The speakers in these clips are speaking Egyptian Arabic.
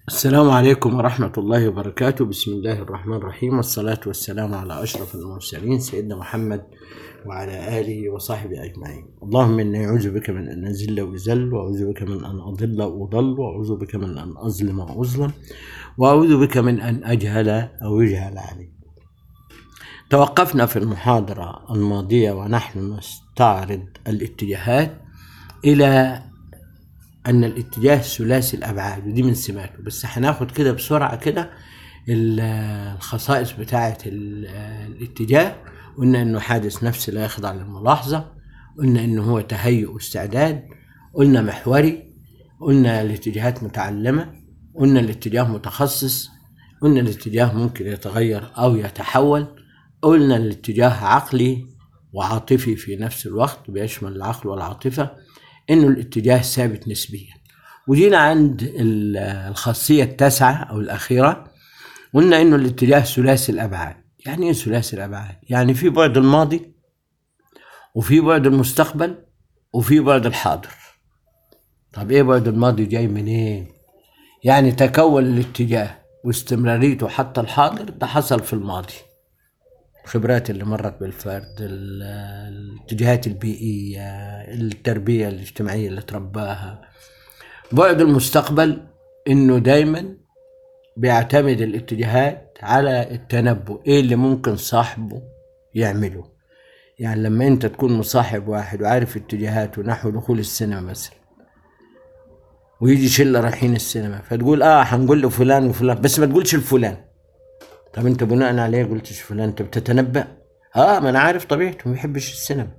السلام عليكم ورحمة الله وبركاته بسم الله الرحمن الرحيم والصلاة والسلام على أشرف المرسلين سيدنا محمد وعلى آله وصحبه أجمعين اللهم إني أعوذ بك من أن أزل وأزل وأعوذ بك من أن أضل وأضل وأعوذ بك من أن أظلم وأظلم وأعوذ بك من أن أجهل أو يجهل علي توقفنا في المحاضرة الماضية ونحن نستعرض الاتجاهات إلى ان الاتجاه ثلاثي الابعاد ودي من سماته بس هناخد كده بسرعه كده ال- الخصائص بتاعه ال- الاتجاه قلنا انه حادث نفسي لا يخضع للملاحظه قلنا انه هو تهيؤ واستعداد قلنا محوري قلنا الاتجاهات متعلمه قلنا الاتجاه متخصص قلنا الاتجاه ممكن يتغير او يتحول قلنا الاتجاه عقلي وعاطفي في نفس الوقت بيشمل العقل والعاطفه انه الاتجاه ثابت نسبيا وجينا عند ال- الخاصيه التاسعه او الاخيره قلنا انه الاتجاه ثلاثي الابعاد يعني ايه ثلاثي الابعاد يعني في بعد الماضي وفي بعد المستقبل وفي بعد الحاضر طب ايه بعد الماضي جاي منين يعني تكون الاتجاه واستمراريته حتى الحاضر ده حصل في الماضي الخبرات اللي مرت بالفرد ال- الاتجاهات البيئية التربية الاجتماعية اللي ترباها بعد المستقبل انه دايما بيعتمد الاتجاهات على التنبؤ ايه اللي ممكن صاحبه يعمله يعني لما انت تكون مصاحب واحد وعارف اتجاهاته نحو دخول السينما مثلا ويجي شله رايحين السينما فتقول اه هنقول له فلان وفلان بس ما تقولش لفلان طب انت بناء عليه قلتش فلان انت بتتنبأ اه ما انا عارف طبيعته ما بيحبش السينما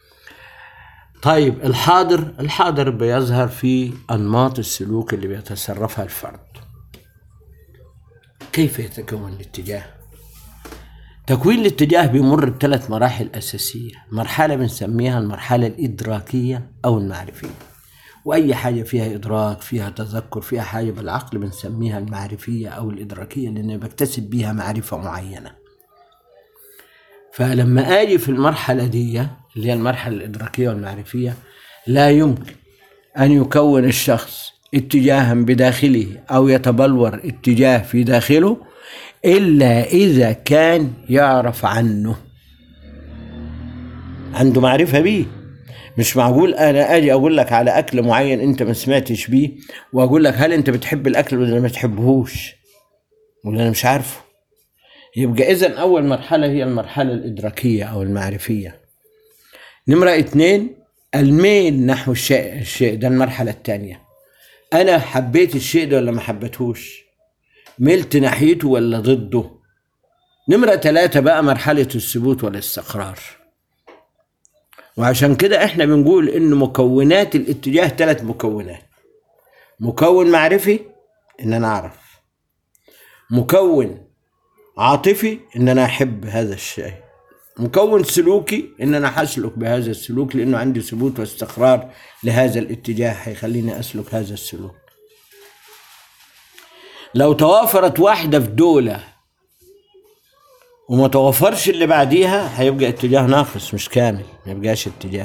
طيب الحاضر الحاضر بيظهر في انماط السلوك اللي بيتصرفها الفرد كيف يتكون الاتجاه تكوين الاتجاه بيمر بثلاث مراحل أساسية مرحلة بنسميها المرحلة الإدراكية أو المعرفية وأي حاجة فيها إدراك فيها تذكر فيها حاجة بالعقل بنسميها المعرفية أو الإدراكية لأن بكتسب بيها معرفة معينة فلما أجي في المرحلة دي اللي هي المرحلة الإدراكية والمعرفية لا يمكن أن يكون الشخص اتجاها بداخله أو يتبلور اتجاه في داخله إلا إذا كان يعرف عنه عنده معرفة بيه مش معقول أنا أجي أقول لك على أكل معين أنت ما سمعتش بيه وأقول لك هل أنت بتحب الأكل ولا ما تحبهوش ولا أنا مش عارفه يبقى إذا أول مرحلة هي المرحلة الإدراكية أو المعرفية نمرة اتنين الميل نحو الشيء الشيء ده المرحلة الثانية أنا حبيت الشيء ده ولا ما حبيتهوش ملت ناحيته ولا ضده نمرة ثلاثة بقى مرحلة الثبوت والاستقرار وعشان كده احنا بنقول ان مكونات الاتجاه ثلاث مكونات مكون معرفي ان انا اعرف مكون عاطفي ان انا احب هذا الشيء مكون سلوكي ان انا هسلك بهذا السلوك لانه عندي ثبوت واستقرار لهذا الاتجاه هيخليني اسلك هذا السلوك لو توافرت واحدة في دولة وما توفرش اللي بعديها هيبقى اتجاه ناقص مش كامل ما يبقاش اتجاه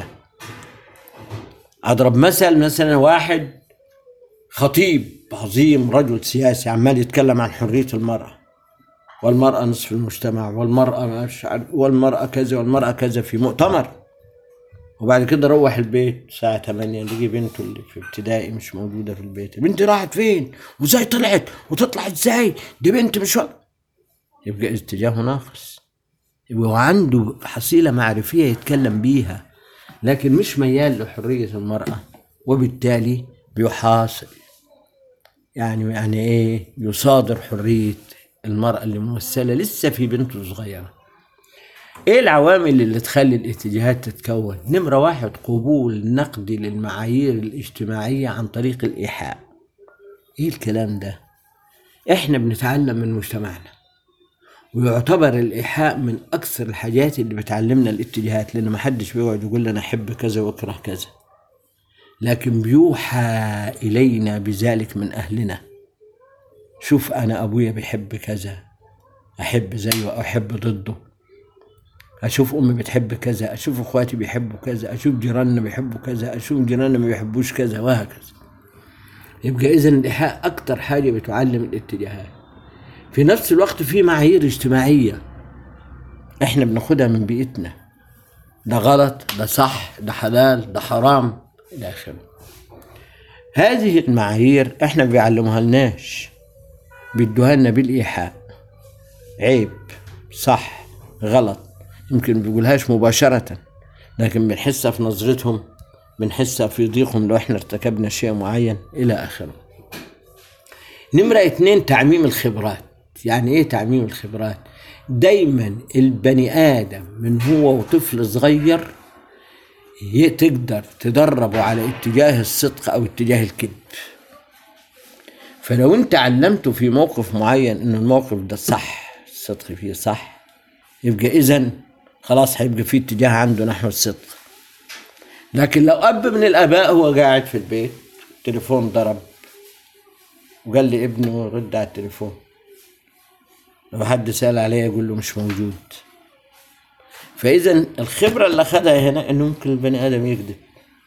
اضرب مثل مثلا واحد خطيب عظيم رجل سياسي عمال يتكلم عن حرية المرأة والمرأة نصف المجتمع والمرأة مش عارف والمرأة كذا والمرأة كذا في مؤتمر وبعد كده روح البيت الساعة 8 لقي بنته اللي في ابتدائي مش موجودة في البيت البنت راحت فين وازاي طلعت وتطلع ازاي دي بنت مش وقت. يبقى اتجاهه ناقص يبقى هو عنده حصيلة معرفية يتكلم بيها لكن مش ميال لحرية المرأة وبالتالي بيحاصر يعني يعني ايه يصادر حرية المرأة اللي ممثلة لسه في بنته صغيرة ايه العوامل اللي تخلي الاتجاهات تتكون نمرة واحد قبول نقدي للمعايير الاجتماعية عن طريق الإيحاء ايه الكلام ده احنا بنتعلم من مجتمعنا ويعتبر الإيحاء من أكثر الحاجات اللي بتعلمنا الاتجاهات لأن ما حدش بيقعد يقول لنا أحب كذا وأكره كذا لكن بيوحى إلينا بذلك من أهلنا شوف أنا أبويا بيحب كذا أحب زيه أو أحب ضده اشوف امي بتحب كذا اشوف اخواتي بيحبوا كذا اشوف جيراننا بيحبوا كذا اشوف جيراننا ما بيحبوش كذا وهكذا يبقى اذا الايحاء اكتر حاجه بتعلم الاتجاهات في نفس الوقت في معايير اجتماعيه احنا بناخدها من بيئتنا ده غلط ده صح ده حلال ده حرام الى اخره هذه المعايير احنا ما بيعلموها لناش بيدوها لنا بالايحاء عيب صح غلط يمكن ما بيقولهاش مباشره لكن بنحسها في نظرتهم بنحسها في ضيقهم لو احنا ارتكبنا شيء معين الى اخره نمرة اتنين تعميم الخبرات يعني ايه تعميم الخبرات دايما البني ادم من هو وطفل صغير ي- تقدر تدربه على اتجاه الصدق او اتجاه الكذب فلو انت علمته في موقف معين ان الموقف ده صح الصدق فيه صح يبقى اذا خلاص هيبقى في اتجاه عنده نحو الصدق لكن لو اب من الاباء هو قاعد في البيت التليفون ضرب وقال لي ابنه رد على التليفون لو حد سأل عليه يقول له مش موجود فإذا الخبرة اللي أخذها هنا إنه ممكن البني آدم يكذب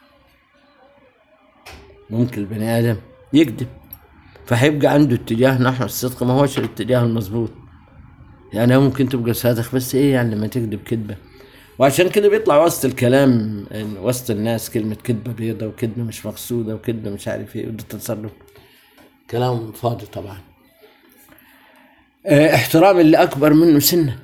ممكن البني آدم يكذب فهيبقى عنده اتجاه نحو الصدق ما هوش الاتجاه المظبوط يعني ممكن تبقى صادق بس ايه يعني لما تكذب كذبه وعشان كده بيطلع وسط الكلام إن وسط الناس كلمة كذبة بيضة وكذبة مش مقصودة وكذبة مش عارف ايه وده تصرف كلام فاضي طبعا اه احترام اللي أكبر منه سنا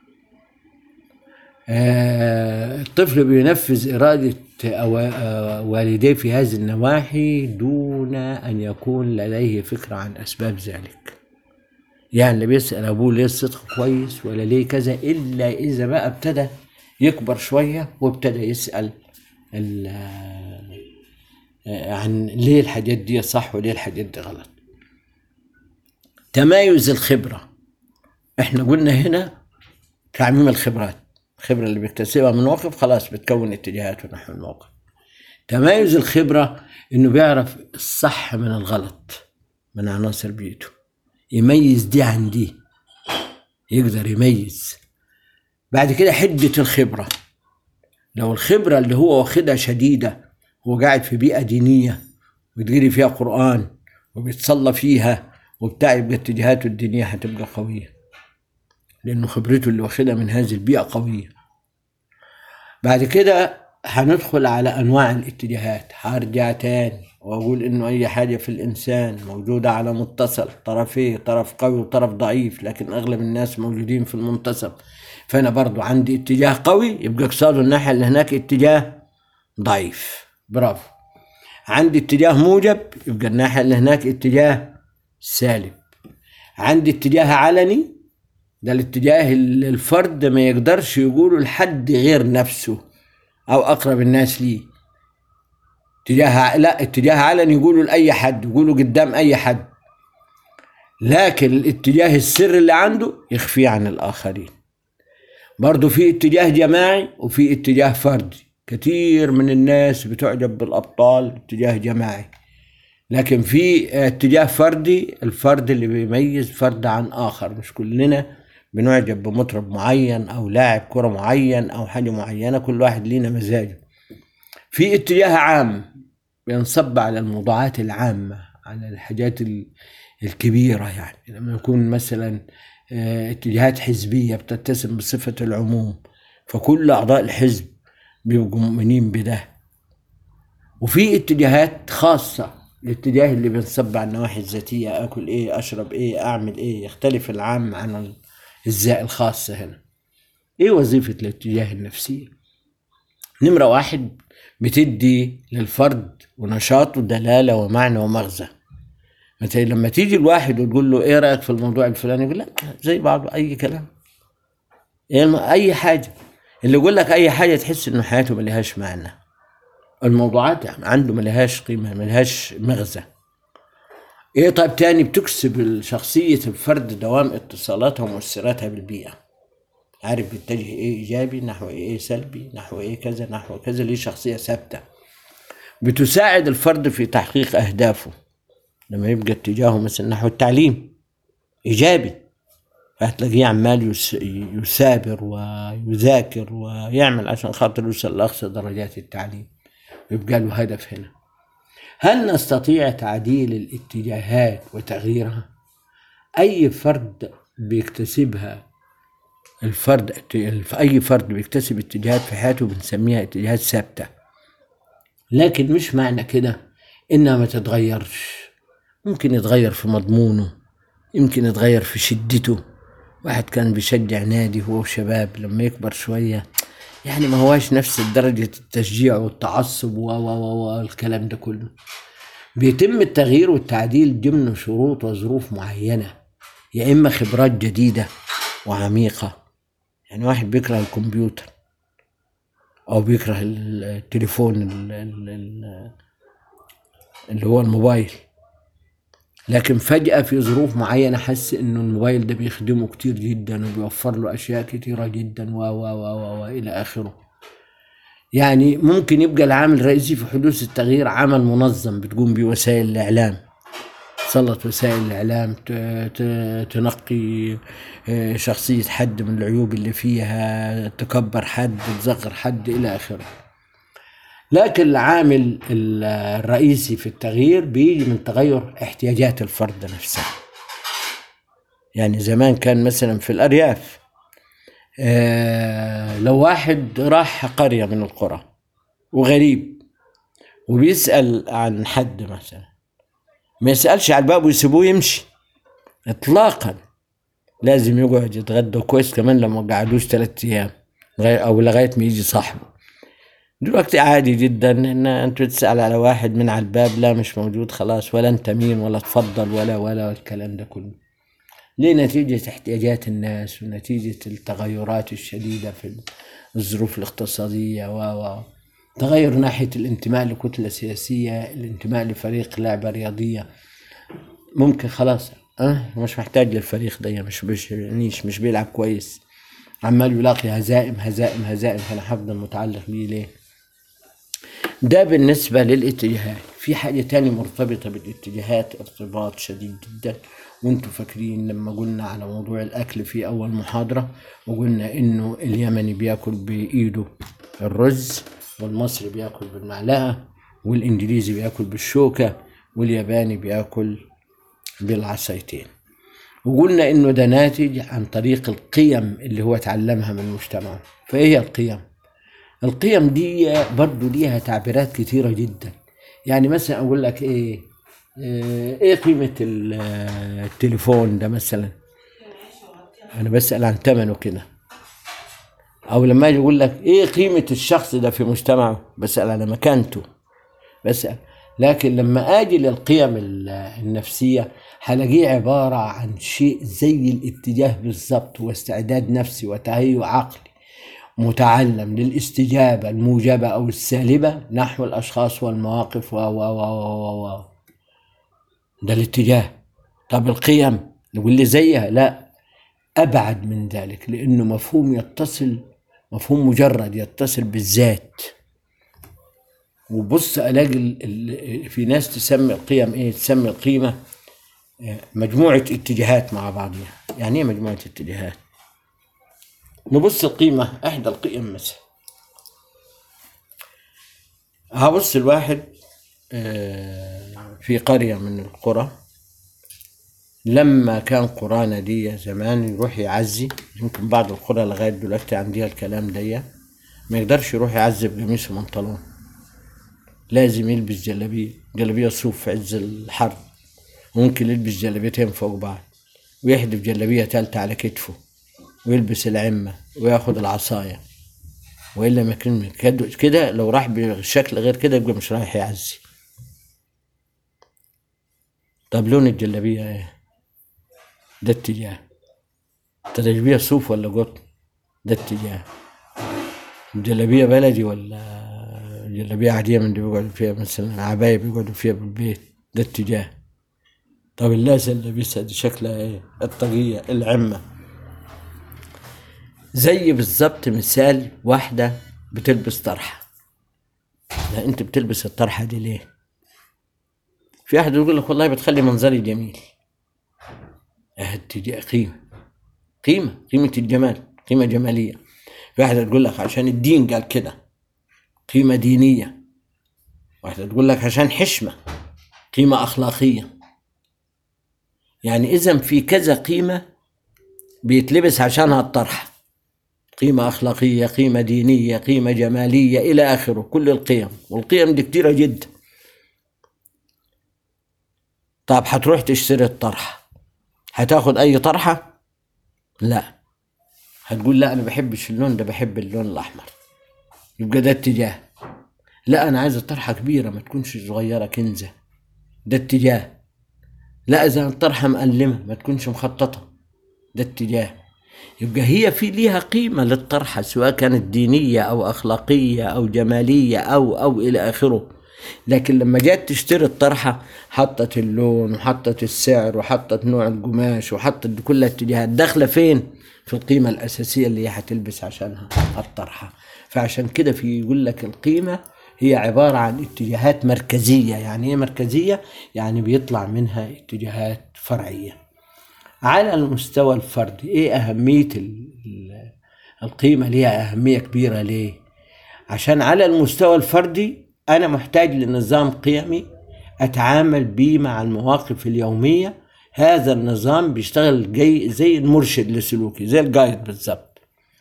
اه الطفل بينفذ إرادة أوا- آه، والديه في هذه النواحي دون أن يكون لديه فكرة عن أسباب ذلك يعني لا بيسأل أبوه ليه الصدق كويس ولا ليه كذا إلا إذا بقى ابتدى يكبر شوية وابتدى يسأل ال- آه، عن ليه الحاجات دي صح وليه الحاجات دي غلط تمايز الخبرة احنا قلنا هنا تعميم الخبرات الخبرة اللي بيكتسبها من موقف خلاص بتكون اتجاهاته نحو الموقف تمايز الخبرة انه بيعرف الصح من الغلط من عناصر بيئته يميز دي عن دي يقدر يميز بعد كده حدة الخبرة لو الخبرة اللي هو واخدها شديدة هو قاعد في بيئة دينية وتقري فيها قرآن وبيتصلى فيها وبتاع يبقى اتجاهاته الدينية هتبقى قوية لأنه خبرته اللي واخدها من هذه البيئة قوية بعد كده هندخل على أنواع الاتجاهات هرجع تاني وأقول إنه أي حاجة في الإنسان موجودة على متصل طرفيه طرف قوي وطرف ضعيف لكن أغلب الناس موجودين في المنتصف فأنا برضو عندي اتجاه قوي يبقى قصاده الناحية اللي هناك اتجاه ضعيف برافو عندي اتجاه موجب يبقى الناحية اللي هناك اتجاه سالب عندي اتجاه علني ده الاتجاه اللي الفرد ما يقدرش يقوله لحد غير نفسه او اقرب الناس ليه اتجاه لا اتجاه علني يقوله لاي حد يقوله قدام اي حد لكن الاتجاه السر اللي عنده يخفيه عن الاخرين برضه في اتجاه جماعي وفي اتجاه فردي كثير من الناس بتعجب بالابطال اتجاه جماعي لكن في اتجاه فردي الفرد اللي بيميز فرد عن اخر مش كلنا بنعجب بمطرب معين او لاعب كرة معين او حاجة معينة كل واحد لينا مزاجه في اتجاه عام بينصب على الموضوعات العامة على الحاجات ال- الكبيرة يعني لما يكون مثلا آه، اتجاهات حزبية بتتسم بصفة العموم فكل أعضاء الحزب بيبقوا مؤمنين بده وفي اتجاهات خاصة الاتجاه اللي بينصب على النواحي الذاتية آكل إيه أشرب إيه أعمل إيه يختلف العام عن ال- الزاء الخاصة هنا إيه وظيفة الاتجاه النفسية نمرة واحد بتدي للفرد ونشاطه دلالة ومعنى ومغزى مثلا لما تيجي الواحد وتقول له ايه رايك في الموضوع الفلاني يقول لا زي بعض اي كلام إيه الم- اي حاجه اللي يقول لك اي حاجه تحس انه حياته ما لهاش معنى الموضوعات يعني عنده ما لهاش قيمه ما لهاش مغزى ايه طيب تاني بتكسب شخصيه الفرد دوام اتصالاتها ومؤثراتها بالبيئه عارف بيتجه ايه ايجابي نحو ايه سلبي نحو ايه كذا نحو كذا ليه شخصيه ثابته بتساعد الفرد في تحقيق اهدافه لما يبقى اتجاهه مثلا نحو التعليم ايجابي فهتلاقيه عمال يس- يثابر ويذاكر ويعمل عشان خاطر يوصل لاقصى درجات التعليم ويبقى له هدف هنا هل نستطيع تعديل الاتجاهات وتغييرها اي فرد بيكتسبها الفرد اي فرد بيكتسب اتجاهات في حياته بنسميها اتجاهات ثابته لكن مش معنى كده انها ما تتغيرش ممكن يتغير في مضمونه يمكن يتغير في شدته واحد كان بيشجع نادي هو وشباب لما يكبر شويه يعني ما هواش نفس درجة التشجيع والتعصب و و و والكلام ده كله بيتم التغيير والتعديل ضمن شروط وظروف معينة يا إما خبرات جديدة وعميقة يعني واحد بيكره الكمبيوتر أو بيكره التليفون ال- ال- ال- اللي هو الموبايل لكن فجأة في ظروف معينة حس إنه الموبايل ده بيخدمه كتير جدا وبيوفر له أشياء كتيرة جدا و و و و, و إلى آخره. يعني ممكن يبقى العامل الرئيسي في حدوث التغيير عمل منظم بتقوم بيه وسائل الإعلام. سلط وسائل الإعلام ت- ت- تنقي آه، شخصية حد من العيوب اللي فيها تكبر حد تصغر حد إلى آخره. لكن العامل ال- الرئيسي في التغيير بيجي من تغير احتياجات الفرد نفسها يعني زمان كان مثلا في الأرياف آه، لو واحد راح قرية من القرى وغريب وبيسأل عن حد مثلا ما يسألش على الباب ويسيبوه يمشي إطلاقا لازم يقعد يتغدى كويس كمان لما ما قعدوش ثلاثة أيام لغاية- أو لغاية ما يجي صاحبه دلوقتي عادي جدا ان انت تسأل على واحد من على الباب لا مش موجود خلاص ولا انت مين ولا تفضل ولا ولا الكلام ده كله ليه نتيجة احتياجات الناس ونتيجة التغيرات الشديدة في الظروف الاقتصادية و و تغير ناحية الانتماء لكتلة سياسية الانتماء لفريق لعبة رياضية ممكن خلاص أه مش محتاج للفريق ده مش مش نيش مش بيلعب كويس عمال يلاقي هزائم هزائم هزائم فانا هفضل متعلق بيه ليه؟ ده بالنسبة للاتجاهات في حاجة تاني مرتبطة بالاتجاهات ارتباط شديد جدا وانتوا فاكرين لما قلنا على موضوع الأكل في أول محاضرة وقلنا إنه اليمني بياكل بإيده الرز والمصري بياكل بالمعلقة والإنجليزي بياكل بالشوكة والياباني بياكل بالعصايتين وقلنا إنه ده ناتج عن طريق القيم اللي هو اتعلمها من مجتمعه فإيه هي القيم؟ القيم دي برضو ليها تعبيرات كتيرة جدا يعني مثلا أقول لك إيه إيه إيه قيمة ال- التليفون ده مثلا أنا بسأل عن ثمنه كده أو لما أجي أقول لك إيه قيمة الشخص ده في مجتمعه بسأل على مكانته بسأل لكن لما أجي للقيم ال- النفسية هلاقيه عبارة عن شيء زي الاتجاه بالضبط واستعداد نفسي وتهيؤ عقلي متعلم للاستجابة الموجبة أو السالبة نحو الأشخاص والمواقف و و و و و ده الاتجاه طب القيم نقول لي زيها لا أبعد من ذلك لأنه مفهوم يتصل مفهوم مجرد يتصل بالذات وبص ألاقي ال- ال- في ناس تسمي القيم إيه تسمي القيمة آه، مجموعة اتجاهات مع بعضها يعني إيه مجموعة اتجاهات نبص القيمة إحدى القيم مثلا هبص الواحد آه، في قرية من القرى لما كان قرانا دي زمان يروح يعزي يمكن بعض القرى لغاية دلوقتي عندها الكلام دي ما يقدرش يروح يعزي بقميص وبنطلون لازم يلبس جلابية جلابية صوف في عز الحر ممكن يلبس جلابيتين فوق بعض ويحدف جلابية تالتة على كتفه ويلبس العمة وياخد العصاية وإلا ما كان كده- كده لو راح بشكل غير كده يبقى مش رايح يعزي طب لون الجلابية ايه؟ ده اتجاه الجلابية صوف ولا قطن؟ ده اتجاه الجلابية بلدي ولا جلابية عادية من اللي بيقعدوا فيها مثلا عباية بيقعدوا فيها بالبيت ده اتجاه طب اللاسة اللي لابسها دي شكلها ايه؟ الطاقية العمة زي بالظبط مثال واحدة بتلبس طرحة لا انت بتلبس الطرحة دي ليه؟ في واحد يقول لك والله بتخلي منظري جميل اه اتجاه قيمة قيمة قيمة الجمال قيمة جمالية في واحدة تقول لك عشان الدين قال كده قيمة دينية واحدة تقول لك عشان حشمة قيمة أخلاقية يعني إذا في كذا قيمة بيتلبس عشانها الطرحة قيمة أخلاقية قيمة دينية قيمة جمالية إلى آخره كل القيم والقيم دي كتيرة جدا طب هتروح تشتري الطرحة هتاخد أي طرحة لا هتقول لا أنا بحبش اللون ده بحب اللون الأحمر يبقى ده اتجاه لا أنا عايز الطرحة كبيرة ما تكونش صغيرة كنزة ده اتجاه لا إذا الطرحة مقلمة ما تكونش مخططة ده اتجاه يبقى هي في ليها قيمة للطرحة سواء كانت دينية أو أخلاقية أو جمالية أو أو إلى آخره لكن لما جت تشتري الطرحة حطت اللون وحطت السعر وحطت نوع القماش وحطت كل اتجاهات داخلة فين؟ في القيمة الأساسية اللي هي هتلبس عشانها الطرحة فعشان كده في يقول لك القيمة هي عبارة عن اتجاهات مركزية يعني ايه مركزية؟ يعني بيطلع منها اتجاهات فرعية على المستوى الفردي ايه أهمية ال- ال- القيمة ليها أهمية كبيرة ليه؟ عشان على المستوى الفردي أنا محتاج لنظام قيمي أتعامل بيه مع المواقف اليومية هذا النظام بيشتغل جاي زي المرشد لسلوكي زي الجايد بالظبط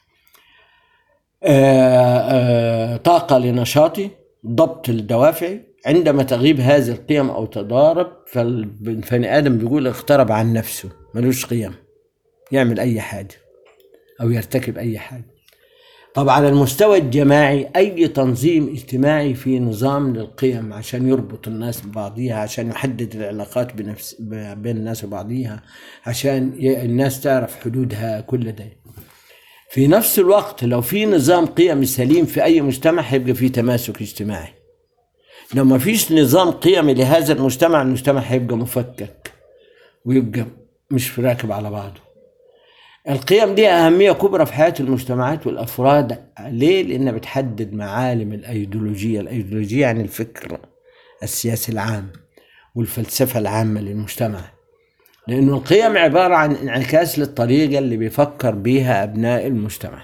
آه، آه، طاقة لنشاطي ضبط لدوافعي عندما تغيب هذه القيم أو تضارب فالبني آدم بيقول اقترب عن نفسه ملوش قيم يعمل أي حاجة أو يرتكب أي حاجة طب على المستوى الجماعي أي تنظيم اجتماعي في نظام للقيم عشان يربط الناس ببعضيها عشان يحدد العلاقات بنفس ب- بين الناس وبعضيها عشان ي- الناس تعرف حدودها كل ده في نفس الوقت لو في نظام قيمي سليم في أي مجتمع هيبقى في تماسك اجتماعي لو ما فيش نظام قيمي لهذا المجتمع المجتمع هيبقى مفكك ويبقى مش راكب على بعضه القيم دي أهمية كبرى في حياة المجتمعات والأفراد ليه؟ لأنها بتحدد معالم الأيديولوجية الأيديولوجية يعني الفكر السياسي العام والفلسفة العامة للمجتمع لأنه القيم عبارة عن انعكاس للطريقة اللي بيفكر بيها أبناء المجتمع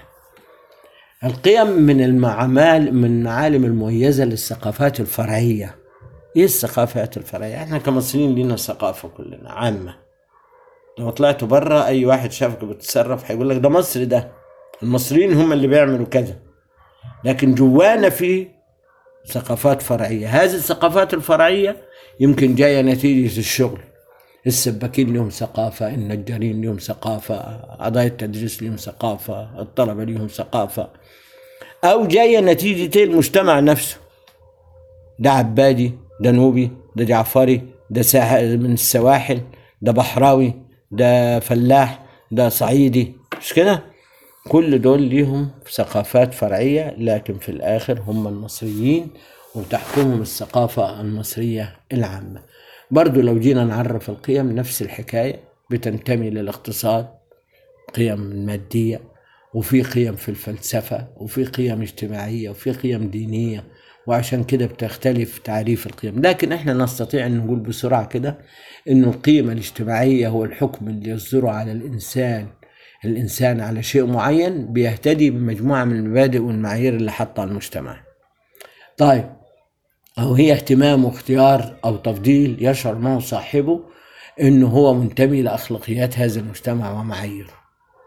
القيم من المعامل من المعالم المميزة للثقافات الفرعية ايه الثقافات الفرعية؟ احنا كمصريين لنا ثقافة كلنا عامة لو طلعت بره اي واحد شافك بتتصرف هيقول لك ده مصر ده المصريين هم اللي بيعملوا كذا لكن جوانا في ثقافات فرعية هذه الثقافات الفرعية يمكن جاية نتيجة الشغل السباكين لهم ثقافة النجارين لهم ثقافة أعضاء التدريس لهم ثقافة الطلبة لهم ثقافة أو جاية نتيجة المجتمع نفسه ده عبادي ده نوبي ده جعفري ده ساح- من السواحل ده بحراوي ده فلاح ده صعيدي مش كده كل دول ليهم ثقافات فرعية لكن في الآخر هم المصريين وتحكمهم الثقافة المصرية العامة برضو لو جينا نعرف القيم نفس الحكاية بتنتمي للاقتصاد قيم مادية وفي قيم في الفلسفة وفي قيم اجتماعية وفي قيم دينية وعشان كده بتختلف تعريف القيم لكن احنا نستطيع ان نقول بسرعة كده ان القيمة الاجتماعية هو الحكم اللي يصدره على الانسان الانسان على شيء معين بيهتدي بمجموعة من المبادئ والمعايير اللي حطها المجتمع طيب أو هي اهتمام واختيار أو تفضيل يشعر معه صاحبه أنه هو منتمي لأخلاقيات هذا المجتمع ومعاييره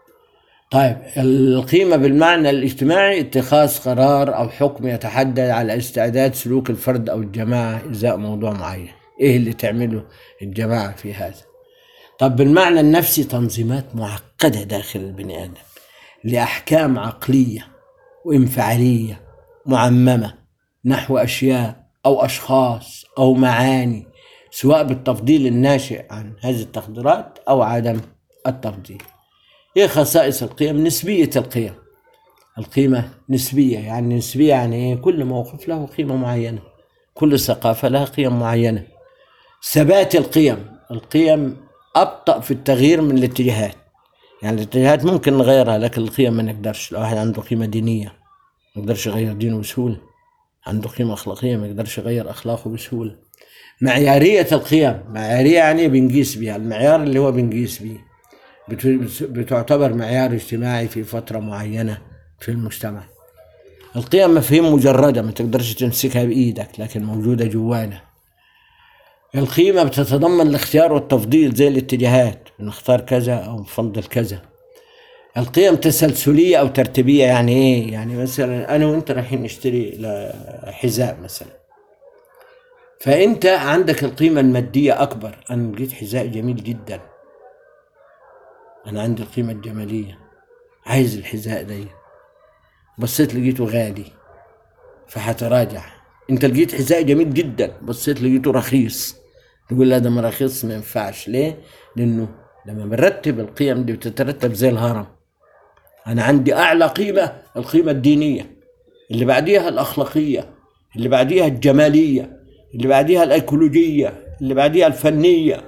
طيب القيمة بالمعنى الاجتماعي اتخاذ قرار أو حكم يتحدد على استعداد سلوك الفرد أو الجماعة إزاء موضوع معين إيه اللي تعمله الجماعة في هذا طب بالمعنى النفسي تنظيمات معقدة داخل البني آدم لأحكام عقلية وانفعالية معممة نحو أشياء أو أشخاص أو معاني سواء بالتفضيل الناشئ عن هذه التقديرات أو عدم التفضيل ايه خصائص القيم نسبية القيم القيمة نسبية يعني نسبية يعني ايه كل موقف له قيمة معينة كل ثقافة لها قيم معينة ثبات القيم القيم أبطأ في التغيير من الاتجاهات يعني الاتجاهات ممكن نغيرها لكن القيم ما نقدرش لو واحد عنده قيمة دينية ما يقدرش يغير دينه بسهولة عنده قيمة أخلاقية ما يقدرش يغير أخلاقه بسهولة معيارية القيم معيارية يعني بنقيس بيها المعيار اللي هو بنقيس بيه بت- بتعتبر معيار اجتماعي في فترة معينة في المجتمع القيم مفاهيم مجردة ما تقدرش تمسكها بإيدك لكن موجودة جوانا القيمة بتتضمن الاختيار والتفضيل زي الاتجاهات نختار كذا أو نفضل كذا القيم تسلسلية أو ترتيبية يعني إيه؟ يعني مثلا أنا وأنت رايحين نشتري ل- حذاء مثلا فأنت عندك القيمة المادية أكبر أنا لقيت حذاء جميل جدا أنا عندي القيمة الجمالية عايز الحذاء ده بصيت لقيته غالي فهتراجع انت لقيت حذاء جميل جدا بصيت لقيته رخيص تقول لا ده ما رخيص ما ينفعش ليه لانه لما بنرتب القيم دي بتترتب زي الهرم انا عندي اعلى قيمه القيمه الدينيه اللي بعديها الاخلاقيه اللي بعديها الجماليه اللي بعديها الايكولوجيه اللي بعديها الفنيه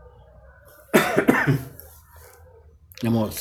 لا مؤاخذه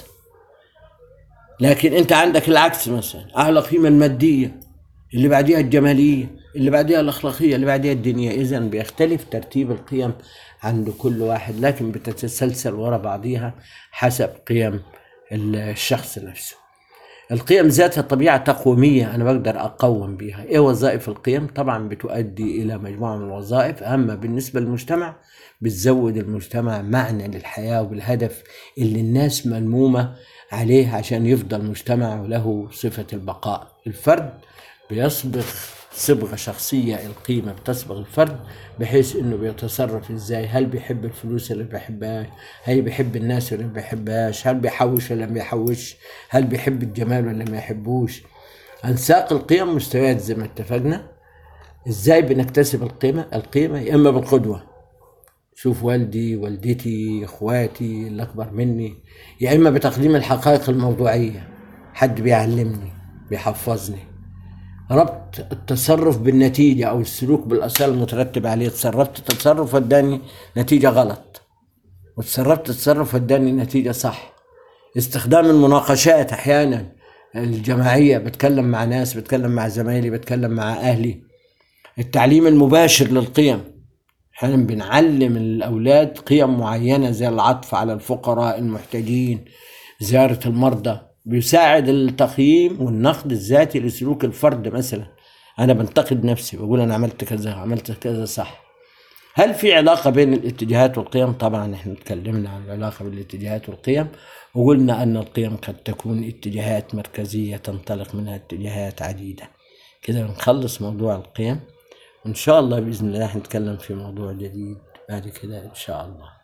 لكن انت عندك العكس مثلا اعلى قيمه الماديه اللي بعديها الجماليه اللي بعديها الاخلاقيه اللي بعديها الدينيه اذا بيختلف ترتيب القيم عند كل واحد لكن بتتسلسل ورا بعضيها حسب قيم الشخص نفسه القيم ذاتها طبيعة تقويمية أنا بقدر أقوم بها إيه وظائف القيم طبعا بتؤدي إلى مجموعة من الوظائف أما بالنسبة للمجتمع بتزود المجتمع معنى للحياة والهدف اللي الناس ملمومة عليه عشان يفضل مجتمع له صفة البقاء الفرد بيصبغ صبغة شخصية القيمة بتصبغ الفرد بحيث انه بيتصرف ازاي هل بيحب الفلوس اللي بيحبهاش هل بيحب الناس اللي ما بيحبهاش هل بيحوش ولا ما بيحوش هل بيحب الجمال ولا ما يحبوش انساق القيم مستويات زي ما اتفقنا ازاي بنكتسب القيمة القيمة يا اما بالقدوة شوف والدي والدتي اخواتي اللي اكبر مني يا اما بتقديم الحقائق الموضوعية حد بيعلمني بيحفظني ربط التصرف بالنتيجة أو السلوك بالآثار المترتبة عليه تصرفت تصرف اداني نتيجة غلط وتصرفت تصرف اداني نتيجة صح استخدام المناقشات أحيانا الجماعية بتكلم مع ناس بتكلم مع زمايلي بتكلم مع أهلي التعليم المباشر للقيم احيانا بنعلم الأولاد قيم معينة زي العطف على الفقراء المحتاجين زيارة المرضى بيساعد التقييم والنقد الذاتي لسلوك الفرد مثلا انا بنتقد نفسي بقول انا عملت كذا عملت كذا صح هل في علاقة بين الاتجاهات والقيم؟ طبعا احنا اتكلمنا عن العلاقة بين الاتجاهات والقيم وقلنا ان القيم قد تكون اتجاهات مركزية تنطلق منها اتجاهات عديدة كده نخلص موضوع القيم وان شاء الله باذن الله هنتكلم في موضوع جديد بعد كده ان شاء الله